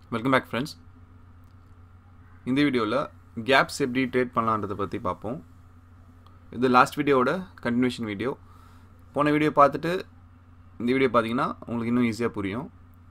welcome back friends இந்த வீடியோவில் caps எப்படி ட்ரேட் பண்ணலான்றதை பற்றி பார்ப்போம் இது லாஸ்ட் வீடியோவோட கண்டினியூஷன் வீடியோ போன வீடியோ பார்த்துட்டு இந்த வீடியோ பார்த்தீங்கன்னா உங்களுக்கு இன்னும் ஈஸியாக புரியும்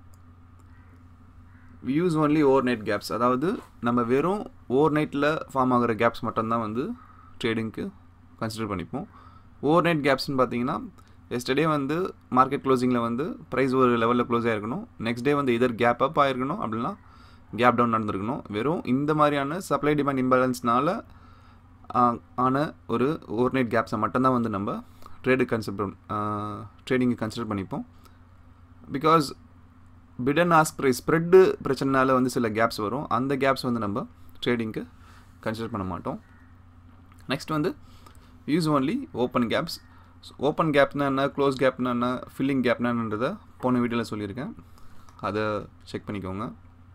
use only overnight caps அதாவது நம்ம வெறும் ஓவர் நைட்டில் ஃபார்ம் ஆகிற கேப்ஸ் மட்டும்தான் வந்து ட்ரேடிங்க்கு கன்சிடர் பண்ணிப்போம் ஓவர் நைட் கேப்ஸ்னு பார்த்தீங்கன்னா எஸ்டர்டே வந்து மார்க்கெட் க்ளோசிங்கில் வந்து ப்ரைஸ் ஒரு லெவலில் க்ளோஸ் ஆகிருக்கணும் நெக்ஸ்ட் டே வந்து இதர் கேப் அப் ஆகிருக்கணும் அப்படின்னா கேப் டவுன் நடந்திருக்கணும் வெறும் இந்த மாதிரியான சப்ளை டிமாண்ட் இம்பேலன்ஸ்னால ஆன ஒரு ஓவர் நைட் கேப்ஸை மட்டும்தான் வந்து நம்ம ட்ரேடு கன்சிடர் ட்ரேடிங்கு கன்சிடர் பண்ணிப்போம் because bid and ask price spread பிரச்சனைனால வந்து சில கேப்ஸ் வரும் அந்த கேப்ஸ் வந்து நம்ம ட்ரேடிங்க்கு கன்சிடர் பண்ண மாட்டோம் நெக்ஸ்ட் வந்து use only open gaps open கேப்னா என்ன க்ளோஸ் கேப்னா என்ன ஃபில்லிங் கேப்னா என்னன்றதை போன வீடியோவில் சொல்லியிருக்கேன் அதை செக் பண்ணிக்கோங்க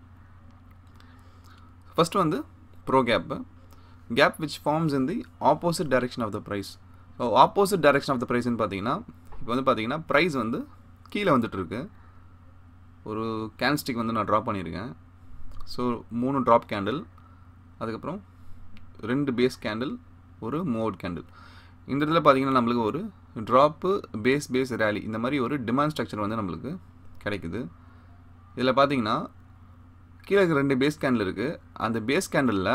ஃபஸ்ட்டு வந்து pro gap gap which forms in the opposite direction of the price so opposite direction of the ப்ரைஸ்னு பார்த்தீங்கன்னா இப்போ வந்து பார்த்தீங்கன்னா ப்ரைஸ் வந்து கீழே வந்துட்டுருக்கு ஒரு கேன்ஸ்டிக் வந்து நான் ட்ராப் பண்ணியிருக்கேன் ஸோ மூணு ட்ராப் கேண்டில் அதுக்கப்புறம் ரெண்டு பேஸ் கேண்டில் ஒரு மோட் கேண்டில் இந்த இடத்துல பார்த்தீங்கன்னா நம்மளுக்கு ஒரு ட்ராப்பு பேஸ் பேஸ் ரேலி இந்த மாதிரி ஒரு டிமாண்ட் ஸ்ட்ரக்சர் வந்து நம்மளுக்கு கிடைக்குது இதில் பார்த்தீங்கன்னா கீழே இருக்க ரெண்டு பேஸ் கேண்டில் இருக்குது அந்த பேஸ் கேண்டலில்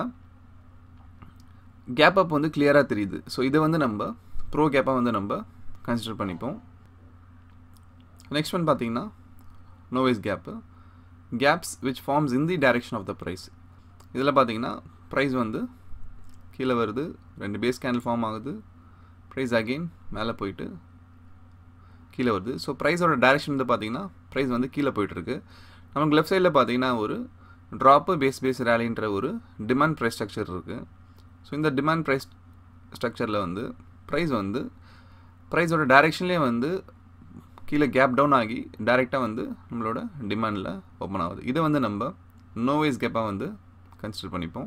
கேப் அப் வந்து கிளியராக தெரியுது ஸோ இதை வந்து நம்ம ப்ரோ கேப்பாக வந்து நம்ம கன்சிடர் பண்ணிப்போம் நெக்ஸ்ட் ஒன் பார்த்தீங்கன்னா novice gap gaps which forms in the direction of the price இதில் பார்த்தீங்கன்னா ப்ரைஸ் வந்து கீழே வருது ரெண்டு பேஸ் கேண்டில் ஃபார்ம் ஆகுது ப்ரைஸ் அகெயின் மேலே போயிட்டு கீழே வருது ஸோ ப்ரைஸோட டைரெக்ஷன் வந்து பார்த்தீங்கன்னா ப்ரைஸ் வந்து கீழே போயிட்டுருக்கு நமக்கு லெஃப்ட் சைடில் பார்த்தீங்கன்னா ஒரு ட்ராப்பு பேஸ் பேஸ் ரேலின்ற ஒரு டிமாண்ட் ப்ரைஸ் ஸ்ட்ரக்சர் இருக்குது ஸோ இந்த டிமாண்ட் ப்ரைஸ் ஸ்ட்ரக்சரில் வந்து ப்ரைஸ் வந்து ப்ரைஸோட டைரெக்ஷன்லேயே வந்து கீழே கேப் டவுன் ஆகி டைரெக்டாக வந்து நம்மளோட டிமாண்டில் ஓப்பன் ஆகுது இதை வந்து நம்ம நோவைஸ் கேப்பாக வந்து கன்சிடர் பண்ணிப்போம்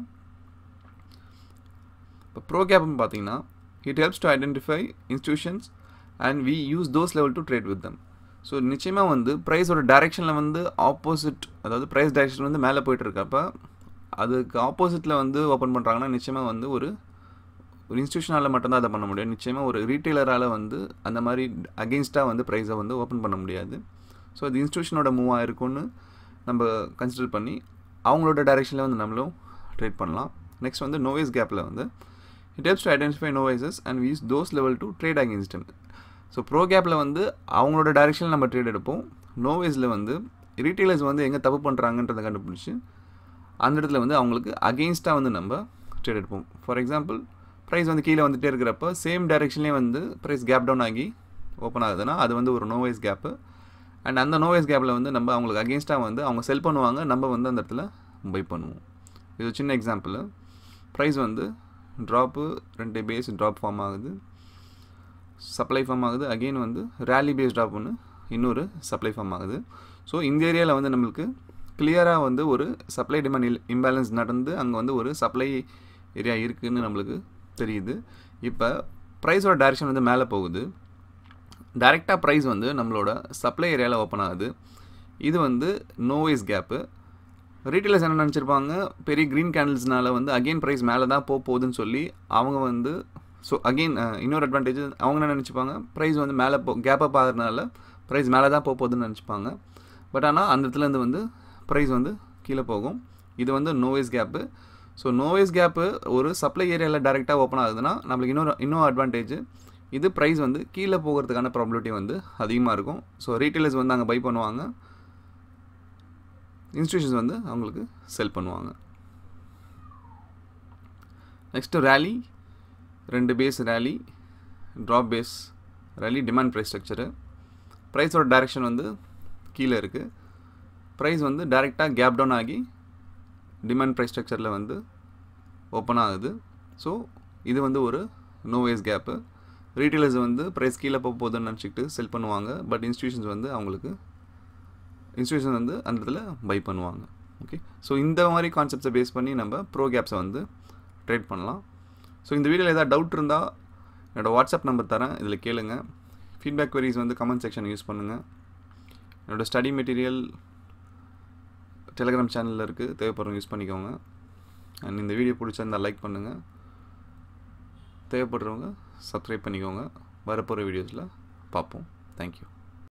இப்போ ப்ரோ கேப்னு பார்த்தீங்கன்னா it helps to identify institutions and we use those level to trade with them so நிச்சயமாக வந்து ப்ரைஸோட டைரெக்ஷனில் வந்து ஆப்போசிட் அதாவது ப்ரைஸ் டைரெக்ஷன் வந்து மேலே போயிட்டுருக்கப்ப அதுக்கு ஆப்போசிட்டில் வந்து ஓப்பன் பண்ணுறாங்கன்னா நிச்சயமாக வந்து ஒரு ஒரு இன்ஸ்டியூஷனால் மட்டும்தான் அதை பண்ண முடியும் நிச்சயமாக ஒரு ரீட்டைலரால் வந்து அந்த மாதிரி அகெயின்ஸ்டாக வந்து ப்ரைஸை வந்து ஓப்பன் பண்ண முடியாது ஸோ அது இன்ஸ்டியூஷனோட மூவ் ஆகிருக்கும்னு நம்ம கன்சிடர் பண்ணி அவங்களோட டைரெக்ஷனில் வந்து நம்மளும் ட்ரேட் பண்ணலாம் நெக்ஸ்ட் வந்து நோவைஸ் கேப்பில் வந்து it helps to identify novices and we's those level to trade against so pro கேப்பில் வந்து அவங்களோட டைரெக்ஷனில் நம்ம ட்ரேட் எடுப்போம் நோவேஸில் வந்து ரீட்டைலர்ஸ் வந்து எங்கே தப்பு பண்ணுறாங்கன்றதை கண்டுபிடிச்சி அந்த இடத்துல வந்து அவங்களுக்கு அகெயின்ஸ்டாக வந்து நம்ம ட்ரேட் எடுப்போம் ஃபார் எக்ஸாம்பிள் ப்ரைஸ் வந்து கீழே வந்துகிட்டே இருக்கிறப்ப சேம் டைரெக்ஷன்லேயே வந்து ப்ரைஸ் கேப் டவுன் ஆகி ஓப்பன் ஆகுதுன்னா அது வந்து ஒரு நோவைஸ் கேப்பு அண்ட் அந்த நோவைஸ் கேப்பில் வந்து நம்ம அவங்களுக்கு அகெயின்ஸ்டாக வந்து அவங்க செல் பண்ணுவாங்க நம்ம வந்து அந்த இடத்துல பை பண்ணுவோம் இது சின்ன எக்ஸாம்பிள் ப்ரைஸ் வந்து ட்ராப்பு ரெண்டு பேஸ் ட்ராப் ஃபார்ம் ஆகுது சப்ளை ஃபார்ம் ஆகுது அகெயின் வந்து ரேலி பேஸ் ட்ராப் ஒன்று இன்னொரு சப்ளை ஃபார்ம் ஆகுது ஸோ இந்த ஏரியாவில் வந்து நம்மளுக்கு கிளியராக வந்து ஒரு சப்ளை டிமாண்ட் இம்பேலன்ஸ் நடந்து அங்கே வந்து ஒரு சப்ளை ஏரியா இருக்குதுன்னு நம்மளுக்கு தெரியுது இப்போ ப்ரைஸோட டைரெக்ஷன் வந்து மேலே போகுது டைரெக்டாக ப்ரைஸ் வந்து நம்மளோட சப்ளை ஏரியாவில் ஓப்பன் ஆகுது இது வந்து நோவைஸ் கேப்பு ரீட்டைலர்ஸ் என்ன நினச்சிருப்பாங்க பெரிய க்ரீன் கேண்டில்ஸ்னால வந்து அகெயின் ப்ரைஸ் மேலே தான் போக போகுதுன்னு சொல்லி அவங்க வந்து ஸோ அகெயின் இன்னொரு அட்வான்டேஜ் அவங்க என்ன நினச்சிப்பாங்க ப்ரைஸ் வந்து மேலே போ கேப் அப் ஆகிறதுனால ப்ரைஸ் மேலே தான் போக போகுதுன்னு நினச்சிப்பாங்க பட் ஆனால் அந்த இடத்துலேருந்து வந்து ப்ரைஸ் வந்து கீழே போகும் இது வந்து novice gap so novice gap ஒரு சப்ளை ஏரியாவில் டேரெக்டாக ஓப்பன் ஆகுதுன்னா நம்மளுக்கு இன்னொரு இன்னொரு அட்வான்டேஜ் இது ப்ரைஸ் வந்து கீழே போகிறதுக்கான ப்ராபிலிட்டி வந்து அதிகமாக இருக்கும் ஸோ ரீட்டைலர்ஸ் வந்து அங்கே பை பண்ணுவாங்க இன்ஸ்டியூஷன்ஸ் வந்து அவங்களுக்கு செல் பண்ணுவாங்க நெக்ஸ்ட்டு ரேலி ரெண்டு base rally drop base rally demand price structure ப்ரைஸோட டைரெக்ஷன் வந்து கீழே இருக்குது ப்ரைஸ் வந்து டைரெக்டாக கேப் டவுன் ஆகி டிமாண்ட் ப்ரைஸ் ஸ்ட்ரக்சரில் வந்து ஓப்பன் ஆகுது ஸோ இது வந்து ஒரு நோவேஸ் கேப்பு ரீட்டைலர்ஸ் வந்து ப்ரைஸ் கீழே போக போகுதுன்னு நினச்சிக்கிட்டு செல் பண்ணுவாங்க பட் இன்ஸ்டியூஷன்ஸ் வந்து அவங்களுக்கு இன்ஸ்டியூஷன் வந்து அந்த இடத்துல பை பண்ணுவாங்க ஓகே ஸோ இந்த மாதிரி கான்செப்ட்ஸை பேஸ் பண்ணி நம்ம ப்ரோ கேப்ஸை வந்து ட்ரேட் பண்ணலாம் ஸோ இந்த வீடியோவில் ஏதாவது டவுட் இருந்தால் என்னோடய வாட்ஸ்அப் நம்பர் தரேன் இதில் கேளுங்க ஃபீட்பேக் queries வந்து கமெண்ட் செக்ஷன் யூஸ் பண்ணுங்கள் என்னோடய ஸ்டடி மெட்டீரியல் டெலிகிராம் சேனலில் இருக்குது தேவைப்படுறவங்க யூஸ் பண்ணிக்கோங்க அண்ட் இந்த வீடியோ பிடிச்சிருந்தால் லைக் பண்ணுங்கள் தேவைப்படுறவங்க சப்ஸ்கிரைப் பண்ணிக்கோங்க வரப்போகிற வீடியோஸில் பார்ப்போம் தேங்க்யூ